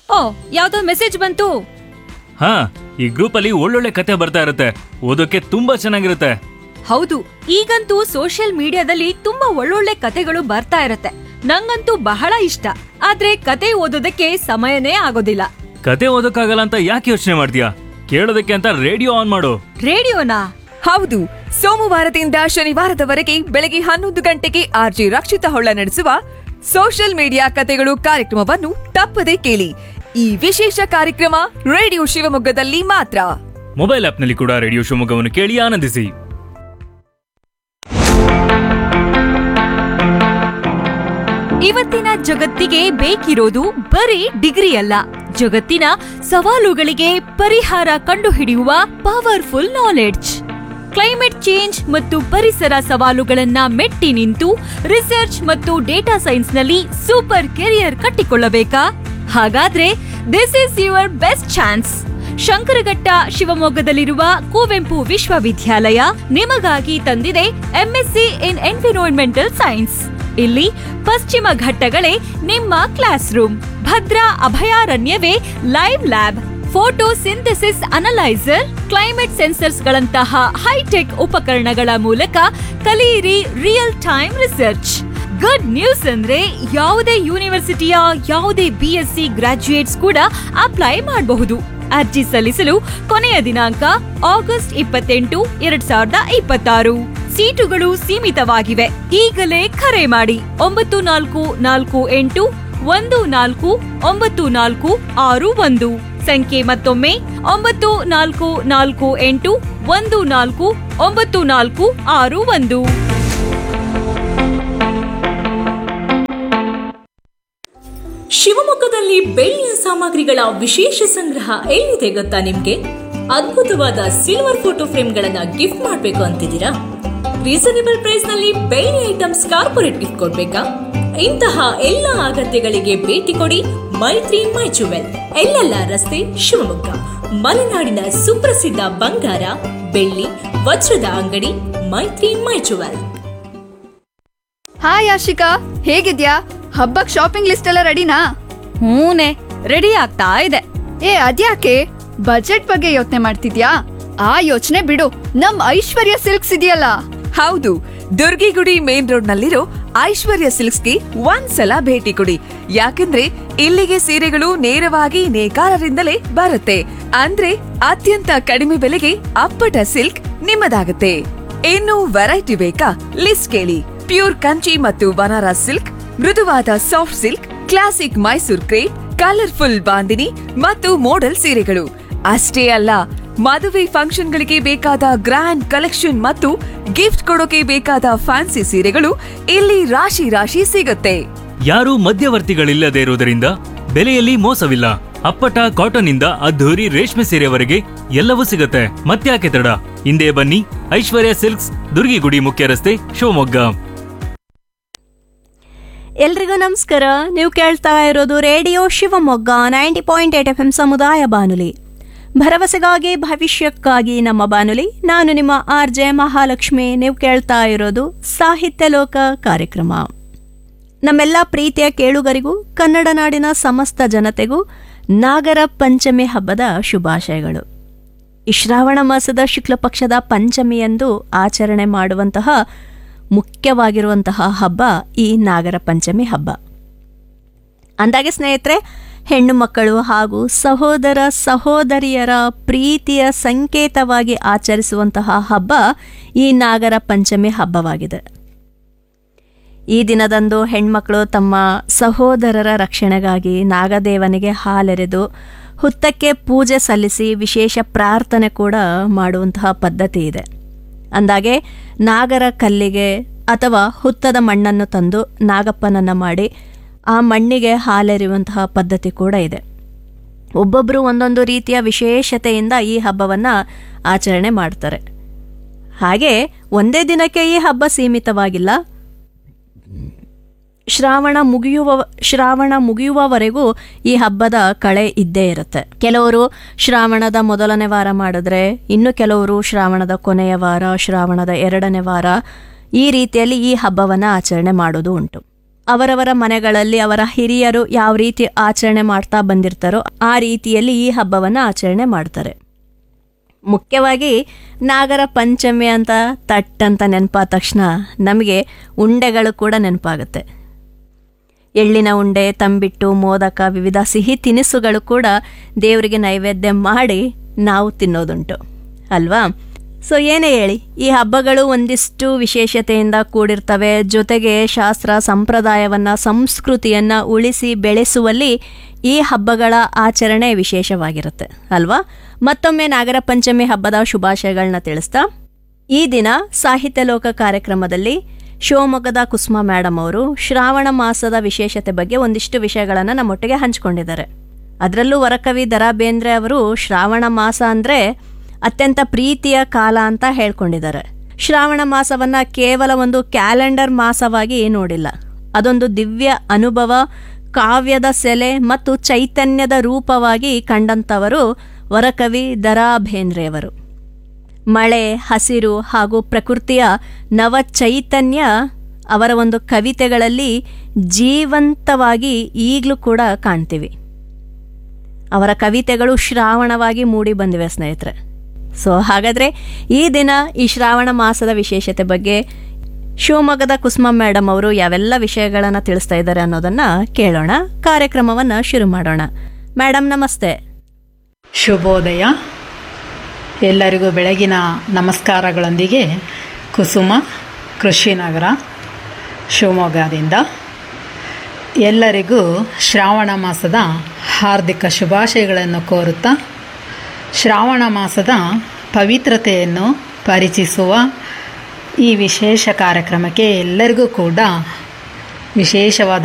ಓ ಯಾವ್ದೋ ಮೆಸೇಜ್ ಬಂತು ಹಾ ಈ ಗ್ರೂಪ್ ಅಲ್ಲಿ ಒಳ್ಳೊಳ್ಳೆ ಕತೆ ಬರ್ತಾ ಇರುತ್ತೆ ಓದೋಕೆ ತುಂಬಾ ಚೆನ್ನಾಗಿರುತ್ತೆ ಹೌದು ಈಗಂತೂ ಸೋಷಿಯಲ್ ಮೀಡಿಯಾದಲ್ಲಿ ತುಂಬಾ ಒಳ್ಳೊಳ್ಳೆ ಕತೆಗಳು ಬರ್ತಾ ಇರತ್ತೆ ನಂಗಂತೂ ಬಹಳ ಇಷ್ಟ ಆದ್ರೆ ಕತೆ ಓದೋದಕ್ಕೆ ಸಮಯನೇ ಆಗೋದಿಲ್ಲ ಕತೆ ಓದೋಕ್ಕಾಗಲ್ಲ ಅಂತ ಯಾಕೆ ಯೋಚನೆ ಮಾಡ್ತೀಯಾ ಕೇಳೋದಕ್ಕೆ ಅಂತ ರೇಡಿಯೋ ಆನ್ ಮಾಡು ರೇಡಿಯೋನಾ ಹೌದು ಸೋಮವಾರದಿಂದ ಶನಿವಾರದವರೆಗೆ ಬೆಳಗ್ಗೆ ಹನ್ನೊಂದು ಗಂಟೆಗೆ ಆರ್ಜಿ ರಕ್ಷಿತ ಹೊಳ್ಳ ನಡೆಸುವ ಸೋಷಿಯಲ್ ಮೀಡಿಯಾ ಕತೆಗಳು ಕಾರ್ಯಕ್ರಮವನ್ನು ತಪ್ಪದೆ ಕೇಳಿ ಈ ವಿಶೇಷ ಕಾರ್ಯಕ್ರಮ ರೇಡಿಯೋ ಶಿವಮೊಗ್ಗದಲ್ಲಿ ಮಾತ್ರ ಮೊಬೈಲ್ ಆಪ್ನಲ್ಲಿ ಕೂಡ ರೇಡಿಯೋ ಶಿವಮೊಗ್ಗವನ್ನು ಕೇಳಿ ಆನಂದಿಸಿ ಇವತ್ತಿನ ಜಗತ್ತಿಗೆ ಬೇಕಿರೋದು ಬರೀ ಡಿಗ್ರಿ ಅಲ್ಲ ಜಗತ್ತಿನ ಸವಾಲುಗಳಿಗೆ ಪರಿಹಾರ ಕಂಡುಹಿಡಿಯುವ ಪವರ್ಫುಲ್ ನಾಲೆಡ್ಜ್ ಕ್ಲೈಮೇಟ್ ಚೇಂಜ್ ಮತ್ತು ಪರಿಸರ ಸವಾಲುಗಳನ್ನ ಮೆಟ್ಟಿ ನಿಂತು ರಿಸರ್ಚ್ ಮತ್ತು ಡೇಟಾ ಸೈನ್ಸ್ನಲ್ಲಿ ಸೂಪರ್ ಕೆರಿಯರ್ ಕಟ್ಟಿಕೊಳ್ಳಬೇಕಾ ಹಾಗಾದ್ರೆ this is your best chance Shankaraghatta ಶಿವಮೊಗ್ಗದಲ್ಲಿರುವ ಕುವೆಂಪು ವಿಶ್ವವಿದ್ಯಾಲಯ ನಿಮಗಾಗಿ ತಂದಿದೆ ಎಂಎಸ್ಸಿ ಇನ್ ಎನ್ವಿರಾನ್ಮೆಂಟಲ್ ಸೈನ್ಸ್ ಇಲ್ಲಿ ಪಶ್ಚಿಮ ಘಟ್ಟಗಳೇ ನಿಮ್ಮ ಕ್ಲಾಸ್ ರೂಮ್ ಭದ್ರಾ ಅಭಯಾರಣ್ಯವೇ live lab photosynthesis analyser climate sensors ಗಳಂತಹ ಹೈಟೆಕ್ ಉಪಕರಣಗಳ ಮೂಲಕ ಕಲಿಯಿರಿ real time research good news ಅಂದ್ರೆ ಯಾವುದೇ ಯೂನಿವರ್ಸಿಟಿಯ ಯಾವುದೇ ಬಿ ಎಸ್ ಸಿ ಗ್ರಾಜ್ಯುಯೇಟ್ಸ್ ಕೂಡ ಅಪ್ಲೈ ಮಾಡಬಹುದು ಅರ್ಜಿ ಸಲ್ಲಿಸಲು ಕೊನೆಯ ದಿನಾಂಕ ಆಗಸ್ಟ್ ಇಪ್ಪತ್ತೆಂಟು ಎರಡ್ ಸಾವಿರದ ಇಪ್ಪತ್ತಾರು ಸೀಟುಗಳು ಸೀಮಿತವಾಗಿವೆ ಈಗಲೇ ಕರೆ ಮಾಡಿ ಒಂಬತ್ತು ನಾಲ್ಕು ನಾಲ್ಕು ಎಂಟು ಒಂದು ನಾಲ್ಕು ಒಂಬತ್ತು ನಾಲ್ಕು ಆರು ಒಂದು ಸಂಖ್ಯೆ ಮತ್ತೊಮ್ಮೆ ಒಂಬತ್ತು ನಾಲ್ಕು ನಾಲ್ಕು ಎಂಟು ಒಂದು ನಾಲ್ಕು ಒಂಬತ್ತು ನಾಲ್ಕು ಆರು ಒಂದು ಶಿವಮೊಗ್ಗದಲ್ಲಿ ಬೆಳ್ಳಿಯ ಸಾಮಗ್ರಿಗಳ ವಿಶೇಷ ಸಂಗ್ರಹ ಎಲ್ಲಿದೆ ಗೊತ್ತಾ ನಿಮ್ಗೆ ಅದ್ಭುತವಾದ ಸಿಲ್ವರ್ ಫೋಟೋ ಫ್ರೇಮ್ಗಳನ್ನ ಗಿಫ್ಟ್ ಮಾಡ್ಬೇಕು ಅಂತಿದ್ದೀರಾ ರೀಸನೇಬಲ್ ಪ್ರೈಸ್ ನಲ್ಲಿ ಬೆಳ್ಳಿ ಐಟಮ್ಸ್ ಕಾರ್ಪೊರೇಟ್ ಗಿಫ್ಟ್ ಕೊಡ್ಬೇಕಾ ಇಂತಹ ಎಲ್ಲ ಅಗತ್ಯಗಳಿಗೆ ಭೇಟಿ ಕೊಡಿ ಮೈತ್ರಿ ಮೈ ಜುವೆಲ್ ಎಲ್ಲೆಲ್ಲ ರಸ್ತೆ ಶಿವಮೊಗ್ಗ ಮಲೆನಾಡಿನ ಸುಪ್ರಸಿದ್ಧ ಬಂಗಾರ ಬೆಳ್ಳಿ ವಜ್ರದ ಅಂಗಡಿ ಮೈತ್ರಿ ಮೈ ಜುವೆಲ್ ಹಾಯ್ ಆಶಿಕಾ ಹೇಗಿದ್ಯಾ ಹಬ್ಬಕ್ ಶಾಪಿಂಗ್ ಲಿಸ್ಟ್ ಎಲ್ಲ ರೆಡಿನಾ ಹೂನೆ ರೆಡಿ ಆಗ್ತಾ ಇದೆ ಏ ಅದ್ಯಾಕೆ ಬಜೆಟ್ ಬಗ್ಗೆ ಯೋಚನೆ ಮಾಡ್ತಿದ್ಯಾ ಆ ಯೋಚನೆ ಬಿಡು ನಮ್ ಐಶ್ವರ್ಯ ಸಿಲ್ಕ್ಸ್ ಇದೆಯಲ್ಲ ಹೌದು ದುರ್ಗಿಗುಡಿ ಮೇನ್ ರೋಡ್ ನಲ್ಲಿರೋ ಐಶ್ವರ್ಯ ಸಿಲ್ಕ್ಸ್ಗೆ ಒಂದ್ಸಲ ಭೇಟಿ ಕೊಡಿ ಯಾಕಂದ್ರೆ ಇಲ್ಲಿಗೆ ಸೀರೆಗಳು ನೇರವಾಗಿ ನೇಕಾರರಿಂದಲೇ ಬರುತ್ತೆ ಅಂದ್ರೆ ಅತ್ಯಂತ ಕಡಿಮೆ ಬೆಲೆಗೆ ಅಪ್ಪಟ ಸಿಲ್ಕ್ ನಿಮ್ಮದಾಗುತ್ತೆ ಇನ್ನು ವೆರೈಟಿ ಬೇಕಾ ಲಿಸ್ಟ್ ಕೇಳಿ ಪ್ಯೂರ್ ಕಂಚಿ ಮತ್ತು ಬನಾರಸ್ ಸಿಲ್ಕ್ ಮೃದುವಾದ soft silk classic Mysore crepe colourful bandhani ಮತ್ತು ಮೋಡಲ್ ಸೀರೆಗಳು ಅಷ್ಟೇ ಅಲ್ಲ ಮದುವೆ ಫಂಕ್ಷನ್ಗಳಿಗೆ ಬೇಕಾದ ಗ್ರ್ಯಾಂಡ್ ಕಲೆಕ್ಷನ್ ಮತ್ತು ಗಿಫ್ಟ್ ಕೊಡೋಕೆ ಬೇಕಾದ ಫ್ಯಾನ್ಸಿ ಸೀರೆಗಳು ಇಲ್ಲಿ ರಾಶಿ ರಾಶಿ ಸಿಗುತ್ತೆ ಯಾರೂ ಮಧ್ಯವರ್ತಿಗಳಿಲ್ಲದೆ ಇರುವುದರಿಂದ ಬೆಲೆಯಲ್ಲಿ ಮೋಸವಿಲ್ಲ ಅಪ್ಪಟ ಕಾಟನ್ ಇಂದ ಅದ್ಧೂರಿ ರೇಷ್ಮೆ ಸೀರೆವರೆಗೆ ಎಲ್ಲವೂ ಸಿಗುತ್ತೆ ಮತ್ತ್ಯಾಕೆ ತಡ ಹಿಂದೆ ಬನ್ನಿ ಐಶ್ವರ್ಯ ಸಿಲ್ಕ್ಸ್ ದುರ್ಗಿಗುಡಿ ಮುಖ್ಯ ರಸ್ತೆ ಶಿವಮೊಗ್ಗ ಎಲ್ರಿಗೂ ನಮಸ್ಕಾರ ನೀವು ಕೇಳ್ತಾ ಇರೋದು radio Shivamogga ninety point eight F M ಸಮುದಾಯ ಬಾನುಲಿ ಭರವಸೆಗಾಗಿ ಭವಿಷ್ಯಕ್ಕಾಗಿ ನಮ್ಮ ಬಾನುಲಿ ನಾನು ನಿಮ್ಮ ಆರ್ ಜೆ ಮಹಾಲಕ್ಷ್ಮಿ ನೀವು ಕೇಳ್ತಾ ಇರೋದು ಸಾಹಿತ್ಯ ಲೋಕ ಕಾರ್ಯಕ್ರಮ ನಮ್ಮೆಲ್ಲ ಪ್ರೀತಿಯ ಕೇಳುಗರಿಗೂ ಕನ್ನಡ ನಾಡಿನ ಸಮಸ್ತ ಜನತೆಗೂ ನಾಗರ ಪಂಚಮಿ ಹಬ್ಬದ ಶುಭಾಶಯಗಳು ಈ ಶ್ರಾವಣ ಮಾಸದ ಶುಕ್ಲ ಪಕ್ಷದ ಪಂಚಮಿಯಂದು ಆಚರಣೆ ಮಾಡುವಂತಹ ಮುಖ್ಯವಾಗಿರುವಂತಹ ಹಬ್ಬ ಈ ನಾಗರ ಪಂಚಮಿ ಹಬ್ಬ ಅಂದಾಗೆ ಸ್ನೇಹಿತರೆ ಹೆಣ್ಣು ಮಕ್ಕಳು ಹಾಗೂ ಸಹೋದರ ಸಹೋದರಿಯರ ಪ್ರೀತಿಯ ಸಂಕೇತವಾಗಿ ಆಚರಿಸುವಂತಹ ಹಬ್ಬ ಈ ನಾಗರ ಪಂಚಮಿ ಹಬ್ಬವಾಗಿದೆ ಈ ದಿನದಂದು ಹೆಣ್ಮಕ್ಳು ತಮ್ಮ ಸಹೋದರರ ರಕ್ಷಣೆಗಾಗಿ ನಾಗದೇವನಿಗೆ ಹಾಲೆರೆದು ಹುತ್ತಕ್ಕೆ ಪೂಜೆ ಸಲ್ಲಿಸಿ ವಿಶೇಷ ಪ್ರಾರ್ಥನೆ ಕೂಡ ಮಾಡುವಂತಹ ಪದ್ಧತಿ ಇದೆ ಅಂದಾಗೆ ನಾಗರ ಕಲ್ಲಿಗೆ ಅಥವಾ ಹುತ್ತದ ಮಣ್ಣನ್ನು ತಂದು ನಾಗಪ್ಪನನ್ನು ಮಾಡಿ ಆ ಮಣ್ಣಿಗೆ ಹಾಲೆರೆಯುವಂತಹ ಪದ್ಧತಿ ಕೂಡ ಇದೆ ಒಬ್ಬೊಬ್ಬರು ಒಂದೊಂದು ರೀತಿಯ ವಿಶೇಷತೆಯಿಂದ ಈ ಹಬ್ಬವನ್ನು ಆಚರಣೆ ಮಾಡ್ತಾರೆ ಹಾಗೆ ಒಂದೇ ದಿನಕ್ಕೆ ಈ ಹಬ್ಬ ಸೀಮಿತವಾಗಿಲ್ಲ ಶ್ರಾವಣ ಮುಗಿಯುವ ಶ್ರಾವಣ ಮುಗಿಯುವವರೆಗೂ ಈ ಹಬ್ಬದ ಕಳೆ ಇದ್ದೇ ಇರುತ್ತೆ ಕೆಲವರು ಶ್ರಾವಣದ ಮೊದಲನೇ ವಾರ ಮಾಡಿದ್ರೆ ಇನ್ನು ಕೆಲವರು ಶ್ರಾವಣದ ಕೊನೆಯ ವಾರ ಶ್ರಾವಣದ ಎರಡನೇ ವಾರ ಈ ರೀತಿಯಲ್ಲಿ ಈ ಹಬ್ಬವನ್ನು ಆಚರಣೆ ಮಾಡೋದು ಉಂಟು ಅವರವರ ಮನೆಗಳಲ್ಲಿ ಅವರ ಹಿರಿಯರು ಯಾವ ರೀತಿ ಆಚರಣೆ ಮಾಡ್ತಾ ಬಂದಿರ್ತಾರೋ ಆ ರೀತಿಯಲ್ಲಿ ಈ ಹಬ್ಬವನ್ನು ಆಚರಣೆ ಮಾಡ್ತಾರೆ ಮುಖ್ಯವಾಗಿ ನಾಗರ ಪಂಚಮಿ ಅಂತ ತಟ್ ಅಂತ ನೆನಪಾದ ತಕ್ಷಣ ನಮಗೆ ಉಂಡೆಗಳು ಕೂಡ ನೆನಪಾಗುತ್ತೆ ಎಳ್ಳಿನ ಉಂಡೆ ತಂಬಿಟ್ಟು ಮೋದಕ ವಿವಿಧ ಸಿಹಿ ತಿನಿಸುಗಳು ಕೂಡ ದೇವರಿಗೆ ನೈವೇದ್ಯ ಮಾಡಿ ನಾವು ತಿನ್ನೋದುಂಟು ಅಲ್ವಾ ಸೊ ಏನೇ ಹೇಳಿ ಈ ಹಬ್ಬಗಳು ಒಂದಿಷ್ಟು ವಿಶೇಷತೆಯಿಂದ ಕೂಡಿರ್ತವೆ ಜೊತೆಗೆ ಶಾಸ್ತ್ರ ಸಂಪ್ರದಾಯವನ್ನು ಸಂಸ್ಕೃತಿಯನ್ನು ಉಳಿಸಿ ಬೆಳೆಸುವಲ್ಲಿ ಈ ಹಬ್ಬಗಳ ಆಚರಣೆ ವಿಶೇಷವಾಗಿರುತ್ತೆ ಅಲ್ವಾ ಮತ್ತೊಮ್ಮೆ ನಾಗರ ಪಂಚಮಿ ಹಬ್ಬದ ಶುಭಾಶಯಗಳನ್ನ ತಿಳಿಸ್ತಾ ಈ ದಿನ ಸಾಹಿತ್ಯ ಲೋಕ ಕಾರ್ಯಕ್ರಮದಲ್ಲಿ ಶಿವಮೊಗ್ಗದ ಕುಸುಮಾ ಮೇಡಮ್ ಅವರು ಶ್ರಾವಣ ಮಾಸದ ವಿಶೇಷತೆ ಬಗ್ಗೆ ಒಂದಿಷ್ಟು ವಿಷಯಗಳನ್ನು ನಮ್ಮೊಟ್ಟಿಗೆ ಹಂಚಿಕೊಂಡಿದ್ದಾರೆ ಅದರಲ್ಲೂ ವರಕವಿ ದರಾ ಬೇಂದ್ರೆ ಅವರು ಶ್ರಾವಣ ಮಾಸ ಅಂದರೆ ಅತ್ಯಂತ ಪ್ರೀತಿಯ ಕಾಲ ಅಂತ ಹೇಳ್ಕೊಂಡಿದ್ದಾರೆ ಶ್ರಾವಣ ಮಾಸವನ್ನ ಕೇವಲ ಒಂದು ಕ್ಯಾಲೆಂಡರ್ ಮಾಸವಾಗಿ ನೋಡಿಲ್ಲ ಅದೊಂದು ದಿವ್ಯ ಅನುಭವ ಕಾವ್ಯದ ಸೆಲೆ ಮತ್ತು ಚೈತನ್ಯದ ರೂಪವಾಗಿ ಕಂಡಂಥವರು ವರಕವಿ ದರಾ ಬೇಂದ್ರೆಯವರು ಮಳೆ ಹಸಿರು ಹಾಗೂ ಪ್ರಕೃತಿಯ ನವ ಚೈತನ್ಯ ಅವರ ಒಂದು ಕವಿತೆಗಳಲ್ಲಿ ಜೀವಂತವಾಗಿ ಈಗಲೂ ಕೂಡ ಕಾಣ್ತೀವಿ ಅವರ ಕವಿತೆಗಳು ಶ್ರಾವಣವಾಗಿ ಮೂಡಿ ಬಂದಿವೆ ಸ್ನೇಹಿತರೆ ಸೊ ಹಾಗಾದರೆ ಈ ದಿನ ಈ ಶ್ರಾವಣ ಮಾಸದ ವಿಶೇಷತೆ ಬಗ್ಗೆ ಶಿವಮೊಗ್ಗದ ಕುಸುಮ ಮೇಡಮ್ ಅವರು ಯಾವೆಲ್ಲ ವಿಷಯಗಳನ್ನು ತಿಳಿಸ್ತಾ ಇದ್ದಾರೆ ಅನ್ನೋದನ್ನು ಕೇಳೋಣ ಕಾರ್ಯಕ್ರಮವನ್ನು ಶುರು ಮಾಡೋಣ ಮೇಡಮ್ ನಮಸ್ತೆ ಶುಭೋದಯ ಎಲ್ಲರಿಗೂ ಬೆಳಗಿನ ನಮಸ್ಕಾರಗಳೊಂದಿಗೆ ಕುಸುಮ ಕೃಷಿನಗರ ಶಿವಮೊಗ್ಗದಿಂದ ಎಲ್ಲರಿಗೂ ಶ್ರಾವಣ ಮಾಸದ ಹಾರ್ದಿಕ ಶುಭಾಶಯಗಳನ್ನು ಕೋರುತ್ತಾ ಶ್ರಾವಣ ಮಾಸದ ಪವಿತ್ರತೆಯನ್ನು ಪರಿಚಯಿಸುವ ಈ ವಿಶೇಷ ಕಾರ್ಯಕ್ರಮಕ್ಕೆ ಎಲ್ಲರಿಗೂ ಕೂಡ ವಿಶೇಷವಾದ